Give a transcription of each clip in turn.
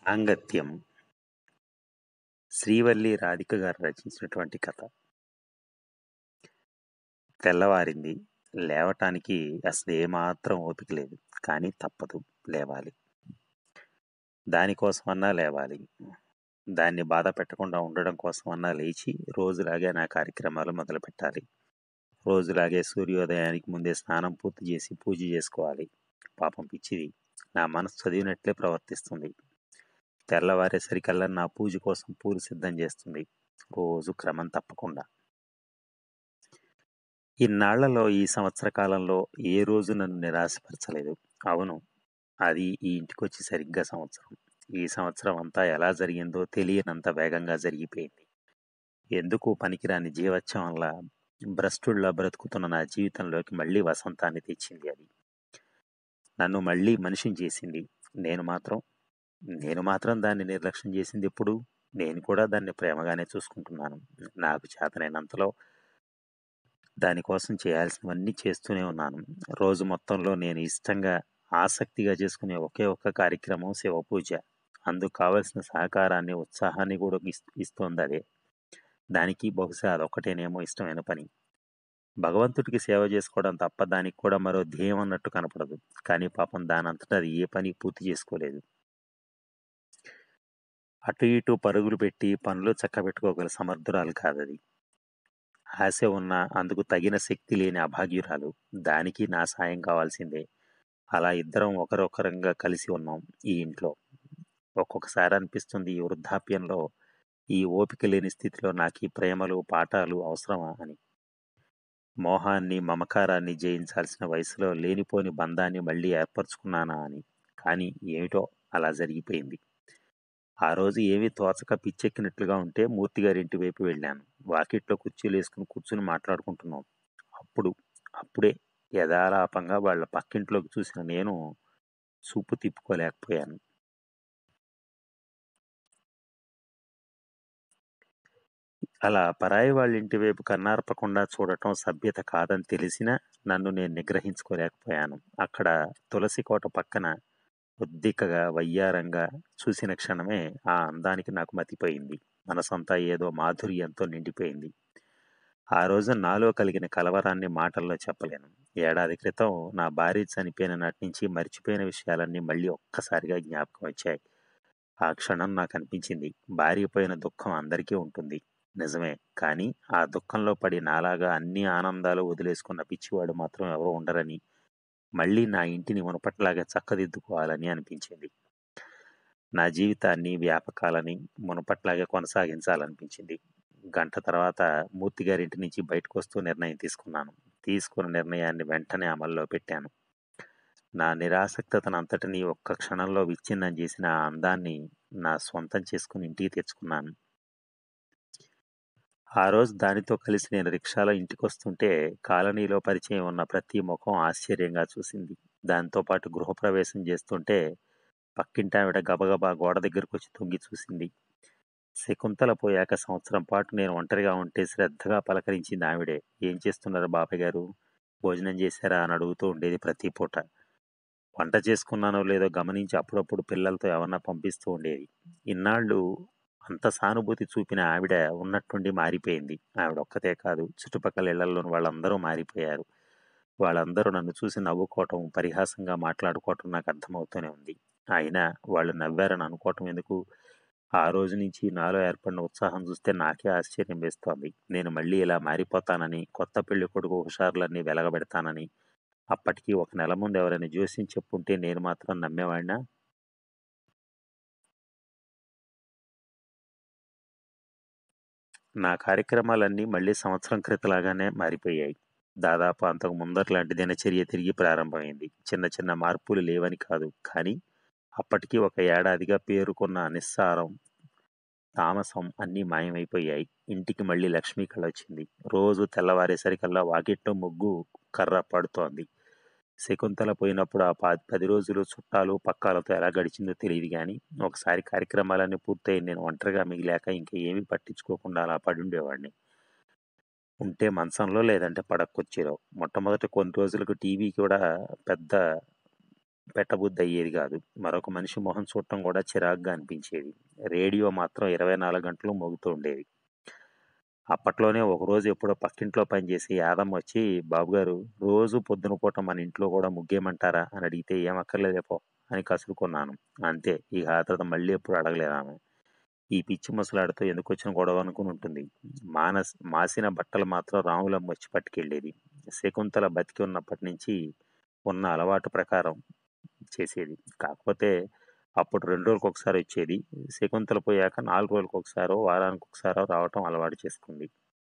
సాంగత్యం శ్రీవల్లి రాధిక గారు రచించినటువంటి కథ తెల్లవారింది లేవటానికి అసలు ఏమాత్రం ఓపిక లేదు కానీ తప్పదు లేవాలి దానికోసమన్నా లేవాలి దాన్ని బాధ పెట్టకుండా ఉండడం కోసమన్నా లేచి రోజులాగే నా కార్యక్రమాలు మొదలు పెట్టాలి రోజులాగే సూర్యోదయానికి ముందే స్నానం పూర్తి చేసి పూజ చేసుకోవాలి పాపం పిచ్చిది నా మనసు చదివినట్లే ప్రవర్తిస్తుంది తెల్లవారేసరికల్లా నా పూజ కోసం పూలు సిద్ధం చేస్తుంది రోజు క్రమం తప్పకుండా ఇన్నాళ్లలో ఈ సంవత్సర కాలంలో ఏ రోజు నన్ను నిరాశపరచలేదు అవును అది ఈ ఇంటికొచ్చి సరిగ్గా సంవత్సరం ఈ సంవత్సరం అంతా ఎలా జరిగిందో తెలియనంత వేగంగా జరిగిపోయింది ఎందుకు పనికిరాని జీవత్యం వల్ల భ్రష్టుల్లా బ్రతుకుతున్న నా జీవితంలోకి మళ్ళీ వసంతాన్ని తెచ్చింది అది నన్ను మళ్ళీ మనిషిని చేసింది నేను మాత్రం నేను మాత్రం దాన్ని నిర్లక్ష్యం చేసింది ఎప్పుడు నేను కూడా దాన్ని ప్రేమగానే చూసుకుంటున్నాను నాకు చేతనైనంతలో దానికోసం చేయాల్సినవన్నీ చేస్తూనే ఉన్నాను రోజు మొత్తంలో నేను ఇష్టంగా ఆసక్తిగా చేసుకునే ఒకే ఒక్క కార్యక్రమం శివ పూజ అందుకు కావలసిన సహకారాన్ని ఉత్సాహాన్ని కూడా ఇస్- ఇస్తోంది అదే దానికి బహుశా అదొక్కటేనేమో ఇష్టమైన పని భగవంతుడికి సేవ చేసుకోవడం తప్ప దానికి కూడా మరో ధ్యేయం అన్నట్టు కనపడదు కానీ పాపం దానంతటా అది ఏ పని పూర్తి చేసుకోలేదు అటు ఇటు పరుగులు పెట్టి పనులు చక్కబెట్టుకోగల సమర్థురాలు కాదది ఆశ ఉన్న అందుకు తగిన శక్తి లేని అభాగ్యురాలు దానికి నా సాయం కావాల్సిందే అలా ఇద్దరం ఒకరొకరంగా కలిసి ఉన్నాం ఈ ఇంట్లో ఒక్కొక్కసారి అనిపిస్తుంది ఈ వృద్ధాప్యంలో ఈ ఓపిక లేని స్థితిలో నాకు ఈ ప్రేమలు పాఠాలు అవసరమా అని మోహాన్ని మమకారాన్ని జయించాల్సిన వయసులో లేనిపోని బంధాన్ని మళ్ళీ ఏర్పరచుకున్నానా అని కానీ ఏమిటో అలా జరిగిపోయింది ఆ రోజు ఏమీ తోచక పిచ్చెక్కినట్లుగా ఉంటే మూర్తి గారి ఇంటి వైపు వెళ్ళాను వాకిట్లో కుర్చీలు వేసుకుని కూర్చుని మాట్లాడుకుంటున్నాం అప్పుడు అప్పుడే యథాలాపంగా వాళ్ళ పక్కింట్లోకి చూసిన నేను చూపు తిప్పుకోలేకపోయాను అలా పరాయి వాళ్ళ ఇంటి వైపు కన్నార్పకుండా చూడటం సభ్యత కాదని తెలిసినా నన్ను నేను నిగ్రహించుకోలేకపోయాను అక్కడ తులసి కోట పక్కన ఉద్దికగా వయ్యారంగా చూసిన క్షణమే ఆ అందానికి నాకు మతిపోయింది మనసంతా ఏదో మాధుర్యంతో నిండిపోయింది ఆ రోజు నాలో కలిగిన కలవరాన్ని మాటల్లో చెప్పలేను ఏడాది క్రితం నా భార్య చనిపోయిన నాటి నుంచి మర్చిపోయిన విషయాలన్నీ మళ్ళీ ఒక్కసారిగా జ్ఞాపకం వచ్చాయి ఆ క్షణం నాకు అనిపించింది భార్య పోయిన దుఃఖం అందరికీ ఉంటుంది నిజమే కానీ ఆ దుఃఖంలో పడి నాలాగా అన్ని ఆనందాలు వదిలేసుకున్న పిచ్చివాడు మాత్రం ఎవరు ఉండరని మళ్ళీ నా ఇంటిని మునపట్లాగా చక్కదిద్దుకోవాలని అనిపించింది నా జీవితాన్ని వ్యాపకాలని మునపట్లాగా కొనసాగించాలనిపించింది గంట తర్వాత మూర్తి గారింటి నుంచి బయటకు వస్తూ నిర్ణయం తీసుకున్నాను తీసుకున్న నిర్ణయాన్ని వెంటనే అమల్లో పెట్టాను నా నిరాసక్తతను అంతటినీ ఒక్క క్షణంలో విచ్ఛిన్నం చేసిన ఆ అందాన్ని నా సొంతం చేసుకుని ఇంటికి తెచ్చుకున్నాను ఆ రోజు దానితో కలిసి నేను రిక్షాలో ఇంటికి వస్తుంటే కాలనీలో పరిచయం ఉన్న ప్రతి ముఖం ఆశ్చర్యంగా చూసింది దాంతో పాటు గృహప్రవేశం చేస్తుంటే పక్కింటి ఆవిడ గబగబా గోడ దగ్గరకు వచ్చి తొంగి చూసింది శకుంతల పోయాక సంవత్సరం పాటు నేను ఒంటరిగా ఉంటే శ్రద్ధగా పలకరించింది ఆవిడే ఏం చేస్తున్నారు బాబాయ్ గారు భోజనం చేశారా అని అడుగుతూ ఉండేది ప్రతి పూట వంట చేసుకున్నానో లేదో గమనించి అప్పుడప్పుడు పిల్లలతో ఎవరన్నా పంపిస్తూ ఉండేది ఇన్నాళ్ళు అంత సానుభూతి చూపిన ఆవిడ ఉన్నట్టుండి మారిపోయింది ఆవిడ ఒక్కతే కాదు చుట్టుపక్కల ఇళ్లలోని వాళ్ళందరూ మారిపోయారు వాళ్ళందరూ నన్ను చూసి నవ్వుకోవటం పరిహాసంగా మాట్లాడుకోవటం నాకు అర్థమవుతూనే ఉంది అయినా వాళ్ళు నవ్వారని అనుకోవటం ఎందుకు ఆ రోజు నుంచి నాలో ఏర్పడిన ఉత్సాహం చూస్తే నాకే ఆశ్చర్యం వేస్తోంది నేను మళ్ళీ ఇలా మారిపోతానని కొత్త పెళ్లి కొడుకు హుషారులన్నీ వెలగబెడతానని అప్పటికి ఒక నెల ముందు ఎవరైనా జోస్యం చెప్పుంటే నేను మాత్రం నమ్మేవాడినా నా కార్యక్రమాలన్నీ మళ్ళీ సంవత్సరం క్రితలాగానే మారిపోయాయి దాదాపు అంతకు ముందట్లాంటి దినచర్య తిరిగి ప్రారంభమైంది చిన్న చిన్న మార్పులు లేవని కాదు కానీ అప్పటికి ఒక ఏడాదిగా పేరుకున్న నిస్సారం తామసం అన్నీ మాయమైపోయాయి ఇంటికి మళ్ళీ లక్ష్మీ కళ వచ్చింది రోజు తెల్లవారేసరికల్లా వాకిట్లో ముగ్గు కర్ర పడుతోంది శకుంతల పోయినప్పుడు ఆ పా పది రోజులు చుట్టాలు పక్కాలతో ఎలా గడిచిందో తెలియదు కానీ ఒకసారి కార్యక్రమాలన్నీ పూర్తయి నేను ఒంటరిగా మిగిలాక ఇంకా ఏమీ పట్టించుకోకుండా అలా పడి ఉండేవాడిని ఉంటే మంచంలో లేదంటే పడకొచ్చిరో మొట్టమొదటి కొన్ని రోజులకు టీవీ కూడా పెద్ద పెట్టబుద్ధి అయ్యేది కాదు మరొక మనిషి మొహం చూడటం కూడా చిరాగ్గా అనిపించేది రేడియో మాత్రం ఇరవై నాలుగు గంటలు మోగుతూ ఉండేది అప్పట్లోనే ఒకరోజు ఎప్పుడో పక్కింట్లో పనిచేసి యాదమ్మ వచ్చి బాబుగారు రోజు పొద్దున పూట మన ఇంట్లో కూడా ముగ్గేయమంటారా అని అడిగితే ఏం అక్కర్లేదే పో అని కసురుకున్నాను అంతే ఇక ఆ తర్వాత మళ్ళీ ఎప్పుడు అడగలేదు ఆమె ఈ పిచ్చి ముసలాడితో ఎందుకు వచ్చిన గొడవ అనుకుని ఉంటుంది మానస్ మాసిన బట్టలు మాత్రం రాములమ్మ వచ్చి పట్టుకెళ్ళేది శకుంతల బతికి ఉన్నప్పటి నుంచి ఉన్న అలవాటు ప్రకారం చేసేది కాకపోతే అప్పుడు రెండు రోజులకు ఒకసారి వచ్చేది శకుంతల పోయాక నాలుగు రోజులకు ఒకసారో వారానికి ఒకసారో రావటం అలవాటు చేసుకుంది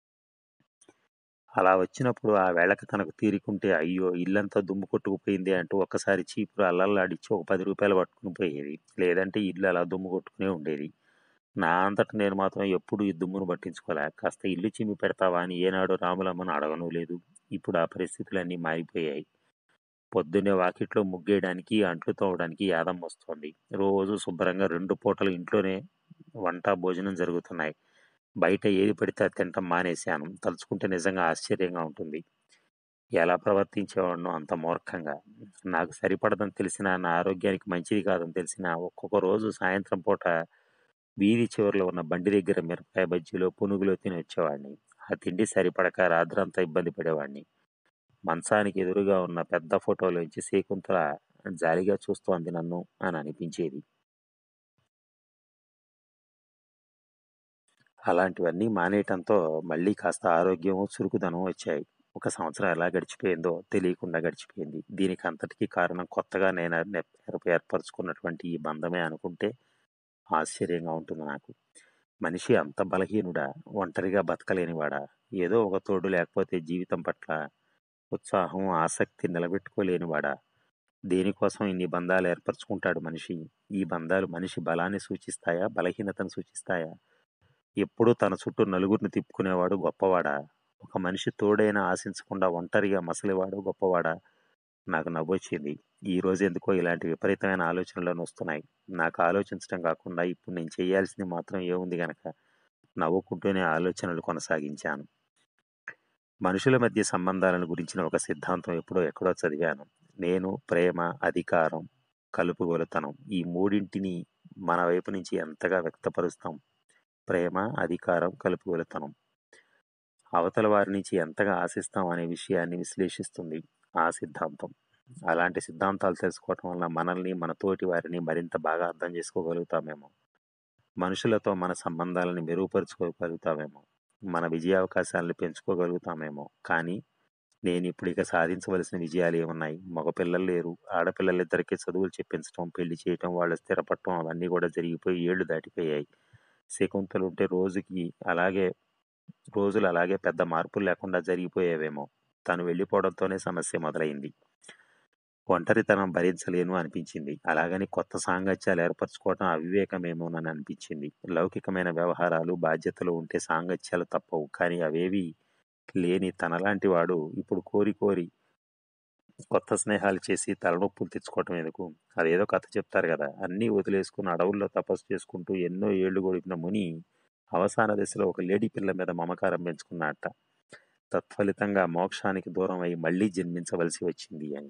అలా వచ్చినప్పుడు ఆ వేళకి తనకు తీరికుంటే అయ్యో ఇల్లంతా దుమ్ము కొట్టుకుపోయింది అంటూ ఒక్కసారి చీపురు అల్లల్లాడిచ్చి ఒక పది రూపాయలు పట్టుకుని పోయేది లేదంటే ఇల్లు అలా దుమ్ము కొట్టుకునే ఉండేది నా అంతట నేను మాత్రం ఎప్పుడు ఈ దుమ్మును పట్టించుకోలే కాస్త ఇల్లు చిమ్మి పెడతావా అని ఏనాడు రాములమ్మను అడగను లేదు ఇప్పుడు ఆ పరిస్థితులన్నీ మారిపోయాయి పొద్దున్నే వాకిట్లో ముగ్గేయడానికి అంట్లు తోవడానికి యాదమ్మ వస్తోంది రోజు శుభ్రంగా రెండు పూటలు ఇంట్లోనే వంట భోజనం జరుగుతున్నాయి బయట ఏది పడితే అది తినటం మానేశాను తలుచుకుంటే నిజంగా ఆశ్చర్యంగా ఉంటుంది ఎలా ప్రవర్తించేవాడినో అంత మూర్ఖంగా నాకు సరిపడదని తెలిసినా నా ఆరోగ్యానికి మంచిది కాదని తెలిసినా ఒక్కొక్క రోజు సాయంత్రం పూట వీధి చివరిలో ఉన్న బండి దగ్గర మిరపకాయ బజ్జీలో పునుగులో తిని వచ్చేవాడిని ఆ తిండి సరిపడక రాత్రంతా ఇబ్బంది పడేవాడిని మంచానికి ఎదురుగా ఉన్న పెద్ద ఫోటోలోంచి శకుంతల జాలిగా చూస్తోంది నన్ను అని అనిపించేది అలాంటివన్నీ మానేయటంతో మళ్ళీ కాస్త ఆరోగ్యం చురుకుదనం వచ్చాయి ఒక సంవత్సరం ఎలా గడిచిపోయిందో తెలియకుండా గడిచిపోయింది దీనికి అంతటికీ కారణం కొత్తగా నేను ఏర్ప- ఏర్పరచుకున్నటువంటి ఈ బంధమే అనుకుంటే ఆశ్చర్యంగా ఉంటుంది నాకు మనిషి అంత బలహీనుడా ఒంటరిగా బతకలేనివాడా ఏదో ఒక తోడు లేకపోతే జీవితం పట్ల ఉత్సాహం ఆసక్తి నిలబెట్టుకోలేనివాడా దేనికోసం ఇన్ని బంధాలు ఏర్పరచుకుంటాడు మనిషి ఈ బంధాలు మనిషి బలాన్ని సూచిస్తాయా బలహీనతను సూచిస్తాయా ఎప్పుడూ తన చుట్టూ నలుగురిని తిప్పుకునేవాడు గొప్పవాడా ఒక మనిషి తోడైనా ఆశించకుండా ఒంటరిగా మసలివాడు గొప్పవాడా నాకు నవ్వొచ్చింది ఈ రోజు ఎందుకో ఇలాంటి విపరీతమైన ఆలోచనలను వస్తున్నాయి నాకు ఆలోచించడం కాకుండా ఇప్పుడు నేను చేయాల్సింది మాత్రం ఏముంది గనక నవ్వుకుంటూనే ఆలోచనలు కొనసాగించాను మనుషుల మధ్య సంబంధాలను గురించిన ఒక సిద్ధాంతం ఎప్పుడో ఎక్కడో చదివాను నేను ప్రేమ అధికారం కలుపుగోలుతనం ఈ మూడింటిని మన వైపు నుంచి ఎంతగా వ్యక్తపరుస్తాం ప్రేమ అధికారం కలుపుగోలుతనం అవతల వారి నుంచి ఎంతగా ఆశిస్తాం అనే విషయాన్ని విశ్లేషిస్తుంది ఆ సిద్ధాంతం అలాంటి సిద్ధాంతాలు తెలుసుకోవటం వల్ల మనల్ని మన తోటి వారిని మరింత బాగా అర్థం చేసుకోగలుగుతామేమో మనుషులతో మన సంబంధాలను మెరుగుపరుచుకోగలుగుతామేమో మన విజయావకాశాలను పెంచుకోగలుగుతామేమో కానీ నేను ఇప్పుడు ఇక సాధించవలసిన విజయాలు ఏమున్నాయి మగపిల్లలు లేరు ఆడపిల్లలిద్దరికీ చదువులు చెప్పించడం పెళ్లి చేయటం వాళ్ళు స్థిరపడటం అవన్నీ కూడా జరిగిపోయి ఏళ్ళు దాటిపోయాయి శకుంతలు ఉంటే రోజుకి అలాగే రోజులు అలాగే పెద్ద మార్పులు లేకుండా జరిగిపోయేవేమో తను వెళ్ళిపోవడంతోనే సమస్య మొదలైంది ఒంటరితనం భరించలేను అనిపించింది అలాగని కొత్త సాంగత్యాలు ఏర్పరచుకోవడం అవివేకమేమోనని అనిపించింది లౌకికమైన వ్యవహారాలు బాధ్యతలు ఉంటే సాంగత్యాలు తప్పవు కానీ అవేవి లేని తనలాంటి వాడు ఇప్పుడు కోరి కోరి కొత్త స్నేహాలు చేసి తలనొప్పులు తెచ్చుకోవటం ఎందుకు అదేదో కథ చెప్తారు కదా అన్నీ వదిలేసుకుని అడవుల్లో తపస్సు చేసుకుంటూ ఎన్నో ఏళ్లు గడిపిన ముని అవసాన దశలో ఒక లేడీ పిల్ల మీద మమకారం పెంచుకున్నట్ట తత్ఫలితంగా మోక్షానికి దూరం అయి మళ్ళీ జన్మించవలసి వచ్చింది అని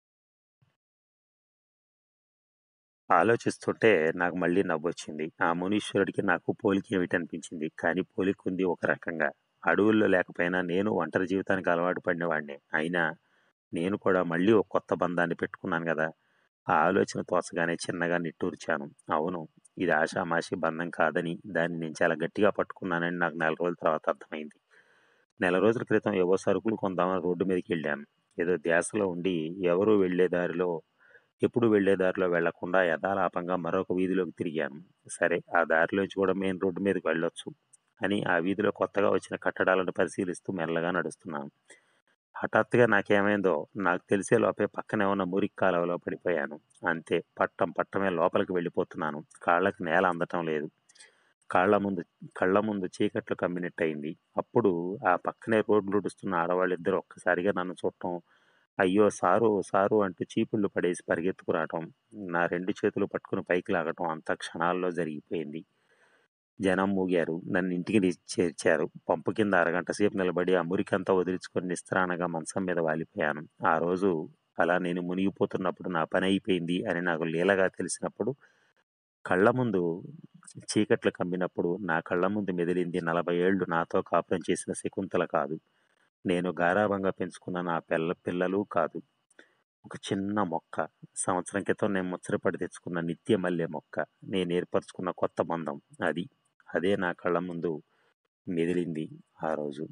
ఆలోచిస్తుంటే నాకు మళ్ళీ నవ్వొచ్చింది ఆ మునీశ్వరుడికి నాకు పోలిక ఏమిటనిపించింది కానీ పోలిక ఉంది ఒక రకంగా అడవుల్లో లేకపోయినా నేను ఒంటరి జీవితానికి అలవాటు పడినవాడిని అయినా నేను కూడా మళ్ళీ ఒక కొత్త బంధాన్ని పెట్టుకున్నాను కదా ఆ ఆలోచన తోచగానే చిన్నగా నిట్టూర్చాను అవును ఇది ఆషామాషి బంధం కాదని దాన్ని నేను చాలా గట్టిగా పట్టుకున్నానని నాకు నెల రోజుల తర్వాత అర్థమైంది నెల రోజుల క్రితం ఏవో సరుకులు కొందామని రోడ్డు మీదకి వెళ్ళాను ఏదో ధ్యాసలో ఉండి ఎవరు వెళ్లే దారిలో ఎప్పుడు వెళ్లే దారిలో వెళ్లకుండా యథాలాపంగా మరొక వీధిలోకి తిరిగాను సరే ఆ దారిలోంచి కూడా మెయిన్ రోడ్డు మీదకి వెళ్ళొచ్చు అని ఆ వీధిలో కొత్తగా వచ్చిన కట్టడాలను పరిశీలిస్తూ మెల్లగా నడుస్తున్నాను హఠాత్తుగా నాకేమైందో నాకు తెలిసే లోపే పక్కనే ఉన్న మురికి కాలువలో పడిపోయాను అంతే పట్టం పట్టమే లోపలికి వెళ్ళిపోతున్నాను కాళ్ళకి నేల అందటం లేదు కాళ్ళ ముందు కళ్ళ ముందు చీకట్లు కమ్మినట్టయింది అప్పుడు ఆ పక్కనే రోడ్లు నడుస్తున్న ఆడవాళ్ళిద్దరు ఒక్కసారిగా నన్ను చూడటం అయ్యో సారు సారు అంటూ చీపుళ్ళు పడేసి పరిగెత్తుకురావటం నా రెండు చేతులు పట్టుకుని పైకి లాగటం అంతా క్షణాల్లో జరిగిపోయింది జనం మూగారు నన్ను ఇంటికి ని- చేర్చారు పంపు కింద అరగంట సేపు నిలబడి ఆ మురికంతా వదిలించుకొని నిస్త్రాణగా మంచం మీద వాలిపోయాను ఆ రోజు అలా నేను మునిగిపోతున్నప్పుడు నా పని అయిపోయింది అని నాకు లీలగా తెలిసినప్పుడు కళ్ళ ముందు చీకట్లు కమ్మినప్పుడు నా కళ్ళ ముందు మెదిలింది నలభై ఏళ్ళు నాతో కాపురం చేసిన శకుంతల కాదు నేను గారాభంగా పెంచుకున్న నా పిల్ల పిల్లలు కాదు ఒక చిన్న మొక్క సంవత్సరం క్రితం నేను ముచ్చటపడి తెచ్చుకున్న నిత్య మల్లె మొక్క నేను ఏర్పరచుకున్న కొత్త బంధం అది అదే నా కళ్ళ ముందు మెదిలింది ఆ రోజు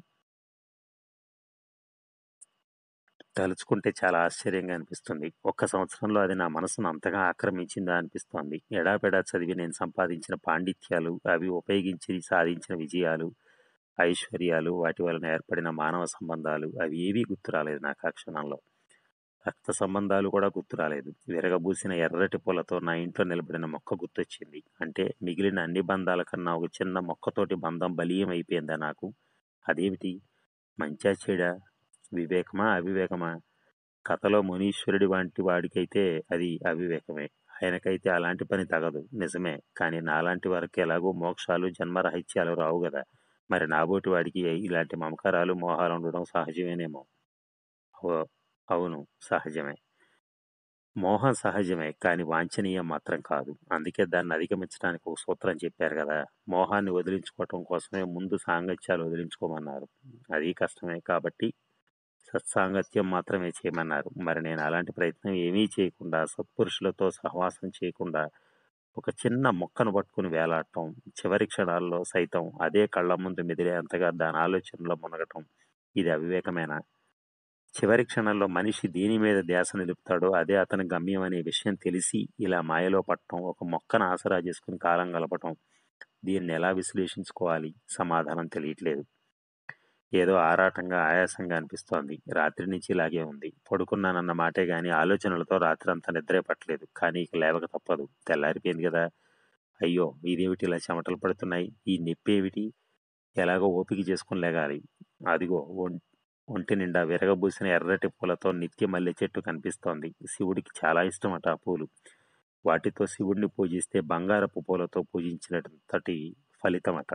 తలుచుకుంటే చాలా ఆశ్చర్యంగా అనిపిస్తుంది ఒక్క సంవత్సరంలో అది నా మనసును అంతగా ఆక్రమించిందా అనిపిస్తోంది ఎడాపెడా చదివి నేను సంపాదించిన పాండిత్యాలు అవి ఉపయోగించి సాధించిన విజయాలు ఐశ్వర్యాలు వాటి వలన ఏర్పడిన మానవ సంబంధాలు అవి ఏవీ గుర్తు రాలేదు నాకు ఆ క్షణంలో రక్త సంబంధాలు కూడా గుర్తు రాలేదు విరగబూసిన ఎర్రటి పూలతో నా ఇంట్లో నిలబడిన మొక్క గుర్తొచ్చింది అంటే మిగిలిన అన్ని బంధాల కన్నా ఒక చిన్న మొక్కతోటి బంధం బలీయం అయిపోయిందా నాకు అదేమిటి మంచా చెడా వివేకమా అవివేకమా కథలో మునీశ్వరుడి వంటి వాడికైతే అది అవివేకమే ఆయనకైతే అలాంటి పని తగదు నిజమే కానీ నాలాంటి వారికి ఎలాగో మోక్షాలు జన్మరహిత్యాలు రావు కదా మరి నాబోటి వాడికి ఇలాంటి మమకారాలు మోహాలు ఉండడం సహజమేనేమో అవ- అవును సహజమే మోహం సహజమే కానీ వాంఛనీయం మాత్రం కాదు అందుకే దాన్ని అధిగమించడానికి ఒక సూత్రం చెప్పారు కదా మోహాన్ని వదిలించుకోవటం కోసమే ముందు సాంగత్యాలు వదిలించుకోమన్నారు అది కష్టమే కాబట్టి సత్సాంగత్యం మాత్రమే చేయమన్నారు మరి నేను అలాంటి ప్రయత్నం ఏమీ చేయకుండా సత్పురుషులతో సహవాసం చేయకుండా ఒక చిన్న మొక్కను పట్టుకుని వేలాడటం చివరి క్షణాల్లో సైతం అదే కళ్ళ ముందు మెదిలేంతగా దాని ఆలోచనలో మునగటం ఇది అవివేకమేనా చివరి క్షణంలో మనిషి దేని మీద ధ్యాస నిలుపుతాడో అదే అతని గమ్యం అనే విషయం తెలిసి ఇలా మాయలో పట్టడం ఒక మొక్కను ఆసరా చేసుకుని కాలం గలపటం దీన్ని ఎలా విశ్లేషించుకోవాలి సమాధానం తెలియట్లేదు ఏదో ఆరాటంగా ఆయాసంగా అనిపిస్తోంది రాత్రి నుంచి ఇలాగే ఉంది పడుకున్నానన్న మాటే గాని ఆలోచనలతో రాత్రి అంతా నిద్రే పట్టలేదు కానీ ఇక లేవక తప్పదు తెల్లారిపోయింది కదా అయ్యో ఇదేమిటి ఇలా చెమటలు పడుతున్నాయి ఈ నొప్పి ఏమిటి ఎలాగో ఓపిక చేసుకుని లేగాలి అదిగో ఒం- ఒంటి నిండా విరగబూసిన ఎర్రటి పూలతో నిత్య మల్లె చెట్టు కనిపిస్తోంది శివుడికి చాలా ఇష్టమట ఆ పూలు వాటితో శివుడిని పూజిస్తే బంగారపు పూలతో పూజించినటంతటి ఫలితమట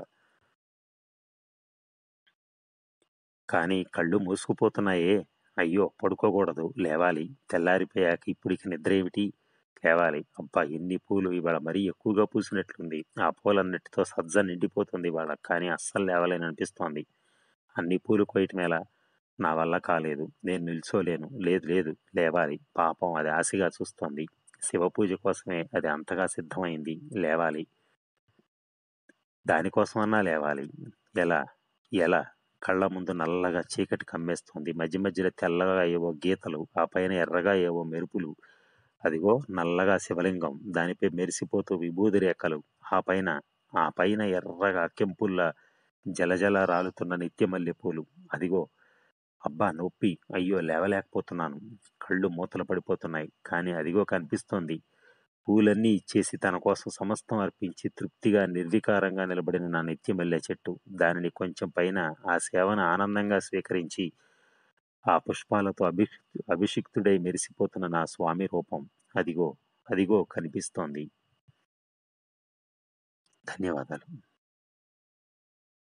కానీ కళ్ళు మూసుకుపోతున్నాయే అయ్యో పడుకోకూడదు లేవాలి తెల్లారిపోయాక ఇప్పుడికి నిద్ర ఏమిటి లేవాలి అబ్బా ఎన్ని పూలు ఇవాళ మరీ ఎక్కువగా పూసినట్లుంది ఆ పూలన్నిటితో సజ్జ నిండిపోతుంది ఇవాళ కానీ అస్సలు లేవలేని అనిపిస్తోంది అన్ని పూలు కొయ్యటమేలా నా వల్ల కాలేదు నేను నిల్చోలేను లేదు లేదు లేవాలి పాపం అది ఆశగా చూస్తోంది శివ పూజ కోసమే అది అంతగా సిద్ధమైంది లేవాలి దానికోసమన్నా లేవాలి ఎలా ఎలా కళ్ళ ముందు నల్లగా చీకటి కమ్మేస్తోంది మధ్య మధ్యలో తెల్లగా ఏవో గీతలు ఆ పైన ఎర్రగా ఏవో మెరుపులు అదిగో నల్లగా శివలింగం దానిపై మెరిసిపోతూ విభూది రేఖలు ఆ పైన ఆ పైన ఎర్రగా కెంపుల్లా జలజల రాలుతున్న నిత్య మల్లెపూలు అదిగో అబ్బా నొప్పి అయ్యో లేవలేకపోతున్నాను కళ్ళు మూతలు పడిపోతున్నాయి కానీ అదిగో కనిపిస్తోంది పూలన్నీ ఇచ్చేసి తన కోసం సమస్తం అర్పించి తృప్తిగా నిర్వికారంగా నిలబడిన నా నిత్య మల్లె చెట్టు దానిని కొంచెం పైన ఆ సేవను ఆనందంగా స్వీకరించి ఆ పుష్పాలతో అభి అభిషిక్తుడై మెరిసిపోతున్న నా స్వామి రూపం అదిగో అదిగో కనిపిస్తోంది ధన్యవాదాలు